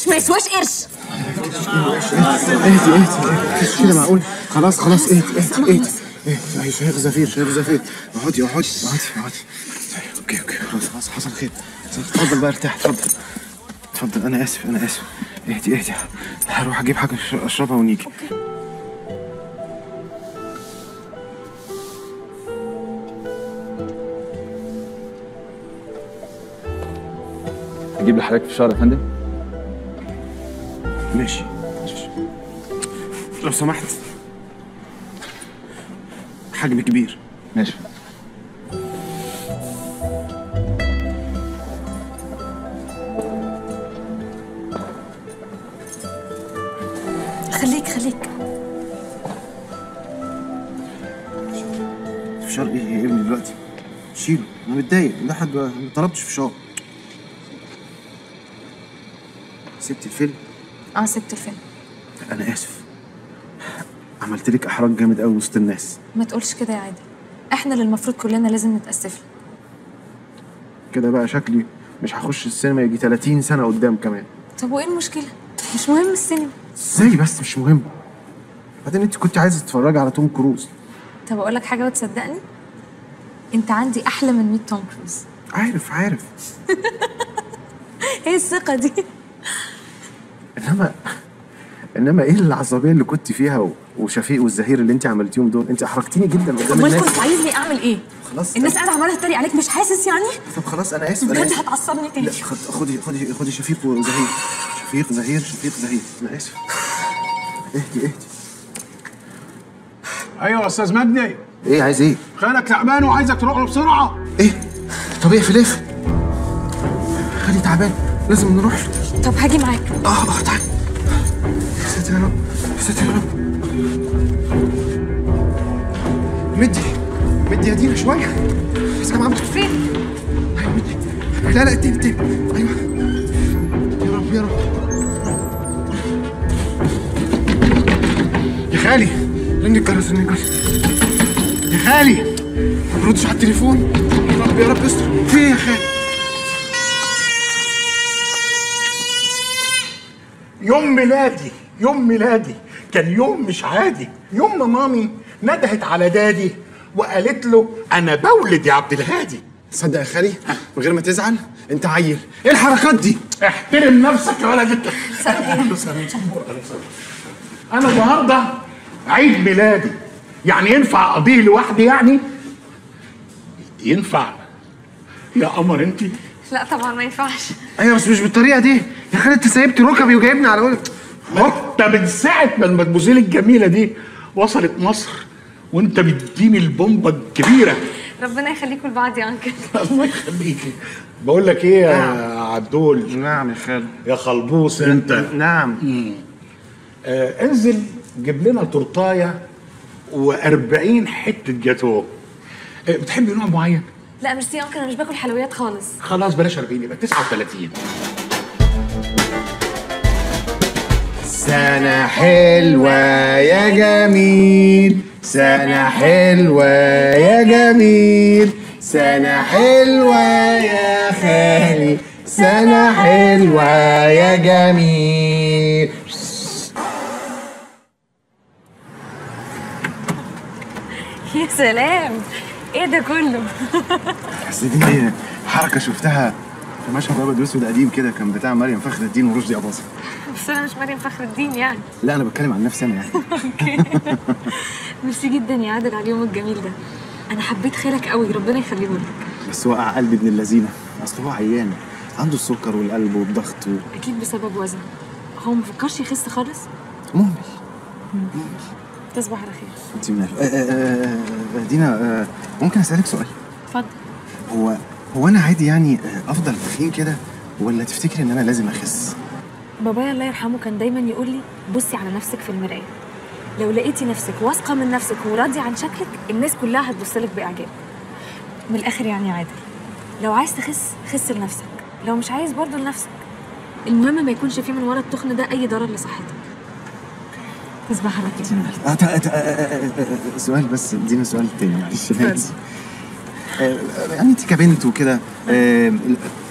قرش ما يسواش قرش اهدي اهدي مش كده معقول خلاص خلاص اهدي اهدي اهدي اهدي شهيق زفير شهيق زفير اقعدي اقعدي اقعدي اقعدي طيب، اوكي اوكي خلاص خلاص حصل خير اتفضل بقى ارتاح اتفضل اتفضل انا اسف انا اسف اهدي اهدي هروح اجيب حاجه أش- اشربها ونيجي اجيب لحضرتك فشار يا فندم ماشي لو سمحت حجم كبير ماشي خليك خليك فشار ايه يا ابني دلوقتي شيله انا متضايق ده حد ما طلبتش فشار سبت الفيلم اه سبت الفيلم انا اسف عملت لك احراج جامد قوي وسط الناس ما تقولش كده يا عادل احنا اللي المفروض كلنا لازم نتاسف له كده بقى شكلي مش هخش السينما يجي 30 سنه قدام كمان طب وايه المشكله مش مهم السينما ازاي بس مش مهم بعدين انت كنت عايزه تتفرجي على توم كروز طب اقول لك حاجه وتصدقني انت عندي احلى من 100 توم كروز عارف عارف ايه الثقه دي انما انما ايه العصبيه اللي كنت فيها و- وشفيق والزهير اللي انت عملتيهم دول انت احرجتيني جدا قدام امال الناس كنت عايزني اعمل ايه خلاص الناس قاعده عماله تتريق عليك مش حاسس يعني طب خلاص انا اسف انا بجد اسف هتعصبني تاني لا خد- خدي خدي خدي شفيق وزهير شفيق زهير شفيق زهير انا اسف اهدي اهدي ايوه يا استاذ مجدي ايه عايز ايه؟ خالك تعبان وعايزك تروح له بسرعه ايه؟ طب اقفل اقفل خلي تعبان لازم نروح طب هاجي معاك اه اه تعال يا ساتر يا رب يا ساتر يا رب مدي مدي يا دينا شويه بس كم عمرك فين ايوه مدي لا لا التاني التاني ايوه يا رب يا رب يا خالي رن الجرس رن الجرس يا خالي ما بردش على التليفون يا رب يا رب استر في ايه يا خالي يوم ميلادي يوم ميلادي كان يوم مش عادي يوم ما مامي ندهت على دادي وقالت له انا بولد يا عبد الهادي تصدق يا خالي من غير ما تزعل انت عيل ايه الحركات دي احترم نفسك يا ولد انت انا النهارده عيد ميلادي يعني ينفع اقضيه لوحدي يعني ينفع يا قمر انت لا طبعا ما ينفعش ايوه بس مش بالطريقه دي يا خالي انت سايبت ركبي وجايبني على وجهك انت من ساعه ما المدموزيل الجميله دي وصلت مصر وانت بتديني البومبه الكبيره ربنا يخليكم لبعض يا انكل الله يخليكي بقول لك ايه يا عدول نعم يا خالي يا خلبوس انت نعم آه انزل جيب لنا تورتايه و40 حته جاتوه آه بتحبي نوع معين؟ لا ميرسي يا انكل انا مش باكل حلويات خالص خلاص بلاش 40 يبقى 39 سنة حلوة يا جميل سنة حلوة يا جميل سنة حلوة يا خالي سنة حلوة يا جميل يا سلام ايه ده كله بس دي حركة شفتها في مشهد أبيض وأسود قديم كده كان بتاع مريم فخر الدين ورشدي أباظة بس انا مش مريم فخر الدين يعني لا أنا بتكلم عن نفسي أنا يعني ميرسي جدا يا عادل على اليوم الجميل ده انا حبيت خيرك قوي ربنا يخليه لك بس وقع قلبي ابن اللذينة أصل هو عيان عنده السكر والقلب والضغط و... اكيد بسبب وزنه هو مفكرش يخس خالص مهمل تصبح على خير انت من آه، آه، آه، دينا آه، ممكن اسالك سؤال اتفضل هو هو انا عادي يعني آه، افضل تخين كده ولا تفتكري ان انا لازم اخس بابايا الله يرحمه كان دايما يقول لي بصي على نفسك في المرايه لو لقيتي نفسك واثقه من نفسك وراضيه عن شكلك الناس كلها هتبص لك باعجاب من الاخر يعني يا عادل لو عايز تخس خس لنفسك لو مش عايز برضه لنفسك المهم ما يكونش فيه من ورا التخن ده اي ضرر لصحتك تصبح على خير آه، تا- تا- آه، آه، آه، آه، سؤال بس دينا سؤال تاني معلش أنا آسف. آه، يعني انت كبنت وكده آه،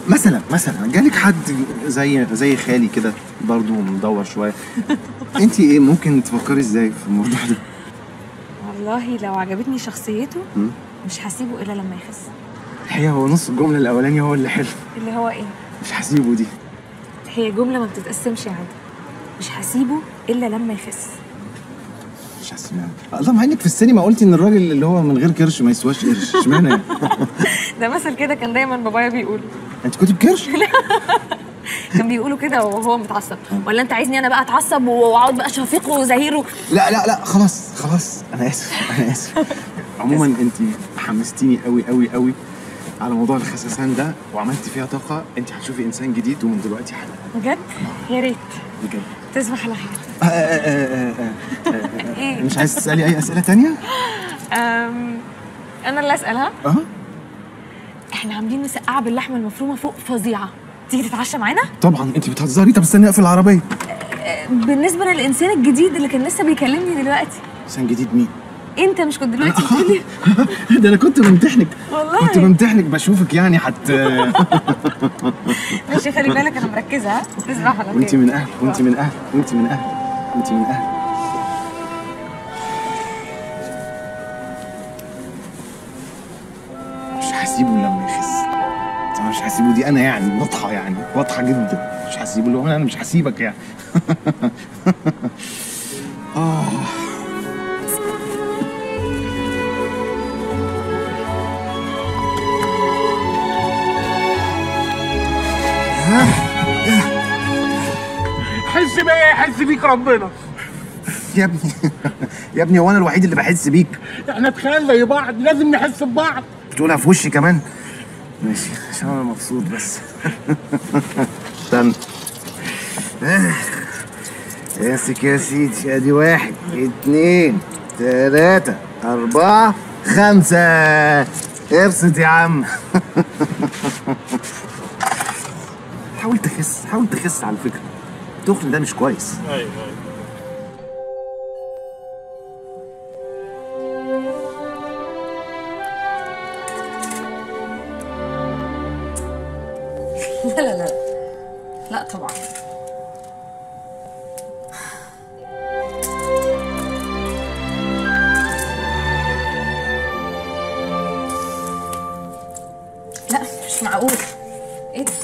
مثلا مثلا جالك حد زي زي خالي كده برضه مدور شويه انت ايه ممكن تفكري ازاي في الموضوع ده والله لو عجبتني شخصيته مم. مش هسيبه الا لما يخس الحقيقه هو نص الجمله الاولاني هو اللي حلو اللي هو ايه مش هسيبه دي هي جمله ما بتتقسمش عادي مش هسيبه الا لما يخس مش هسيبه الله مع انك في السينما قلتي ان الراجل اللي هو من غير كرش ما يسواش قرش اشمعنى يعني؟ ده مثل كده كان دايما بابايا بيقول انت كنت بكرش كان بيقولوا كده وهو متعصب ولا انت عايزني انا بقى اتعصب واقعد بقى شفيق وزهير و... لا لا لا خلاص خلاص انا اسف انا اسف عموما انت حمستيني قوي قوي قوي على موضوع الخساسان ده وعملت فيها طاقه انت هتشوفي انسان جديد ومن دلوقتي حالا بجد يا ريت بجد تصبح على خير آه، آه، آه، آه، آه، ايه مش عايز تسالي اي اسئله تانية أم... انا اللي اسالها اه احنا عاملين مسقعه باللحمه المفرومه فوق فظيعه تيجي تتعشى معانا طبعا انت بتهزري طب استني اقفل العربيه بالنسبه للانسان الجديد اللي كان لسه بيكلمني دلوقتي انسان جديد مين انت مش كنت دلوقتي بتقولي ده انا كنت بمتحنك والله. كنت بمتحنك بشوفك يعني حت ماشي خلي بالك انا مركزه ها تصبح على خير وانت من اهل وانت من اهل وانت من اهل وانت من اهل مش هسيبه لما يخس انا مش هسيبه دي انا يعني واضحه يعني واضحه جدا مش هسيبه اللي هو انا مش هسيبك يعني اه حس بيا يحس بيك ربنا يا ابني يا ابني هو انا الوحيد اللي بحس بيك احنا تخيل زي بعض لازم نحس ببعض بتقولها في وشي كمان ماشي عشان انا مبسوط بس استنى آه. امسك يا سيدي ادي واحد اتنين تلاتة أربعة خمسة ابسط يا عم حاول تخس حاول تخس على فكرة التخن ده مش كويس لا لا لا لا طبعا لا مش معقول ايه ده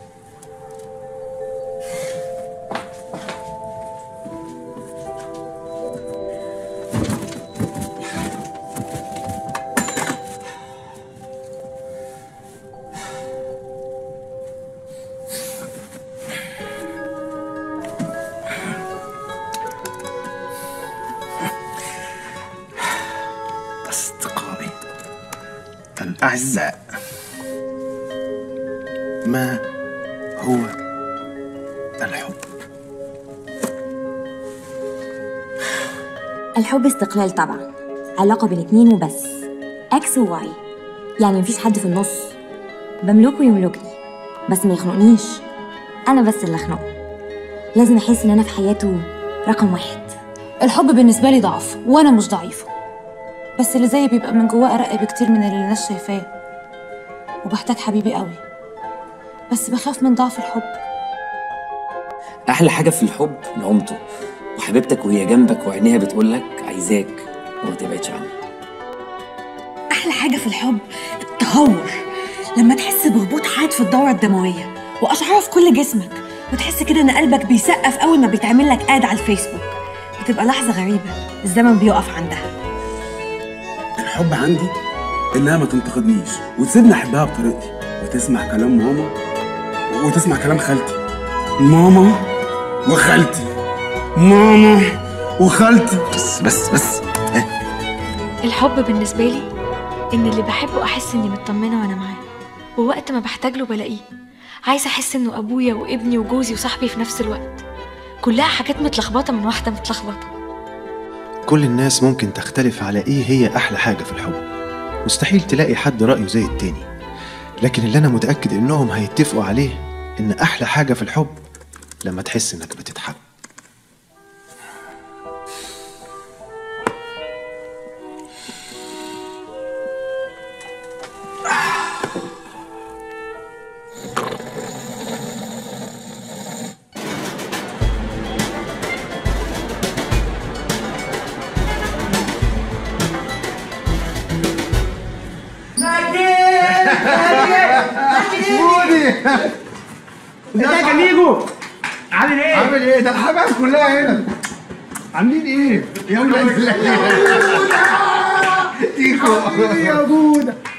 أصدقائي الأعزاء ما هو الحب؟ الحب استقلال طبعا علاقة بين اتنين وبس اكس وواي يعني مفيش حد في النص بملكه يملكني بس ما يخنقنيش انا بس اللي اخنقه لازم احس ان انا في حياته رقم واحد الحب بالنسبة لي ضعف وأنا مش ضعيفة بس اللي زيي بيبقى من جواه أرق بكتير من اللي الناس شايفاه وبحتاج حبيبي قوي بس بخاف من ضعف الحب احلى حاجه في الحب نعومته وحبيبتك وهي جنبك وعينيها بتقولك عايزاك وما تبعدش عني أحلى حاجة في الحب التهور لما تحس بهبوط حاد في الدورة الدموية وأشعار في كل جسمك وتحس كده إن قلبك بيسقف أول ما بيتعمل لك آد على الفيسبوك بتبقى لحظة غريبة الزمن بيقف عندها الحب عندي انها ما تنتقدنيش وتسيبني احبها بطريقتي وتسمع كلام ماما وتسمع كلام خالتي ماما وخالتي ماما وخالتي بس بس بس الحب بالنسبة لي إن اللي بحبه أحس إني مطمنة وأنا معاه ووقت ما بحتاج له بلاقيه عايزة أحس إنه أبويا وابني وجوزي وصاحبي في نفس الوقت كلها حاجات متلخبطة من واحدة متلخبطة كل الناس ممكن تختلف على ايه هي احلى حاجة في الحب مستحيل تلاقي حد رأيه زي التاني لكن اللي انا متأكد انهم هيتفقوا عليه ان احلى حاجة في الحب لما تحس انك بتتحب بودي ازيك يا ميجو عامل ايه؟ عامل ايه؟ ده الحبايب كلها هنا عاملين ايه؟ يا ولاد الله تيكو يا بودا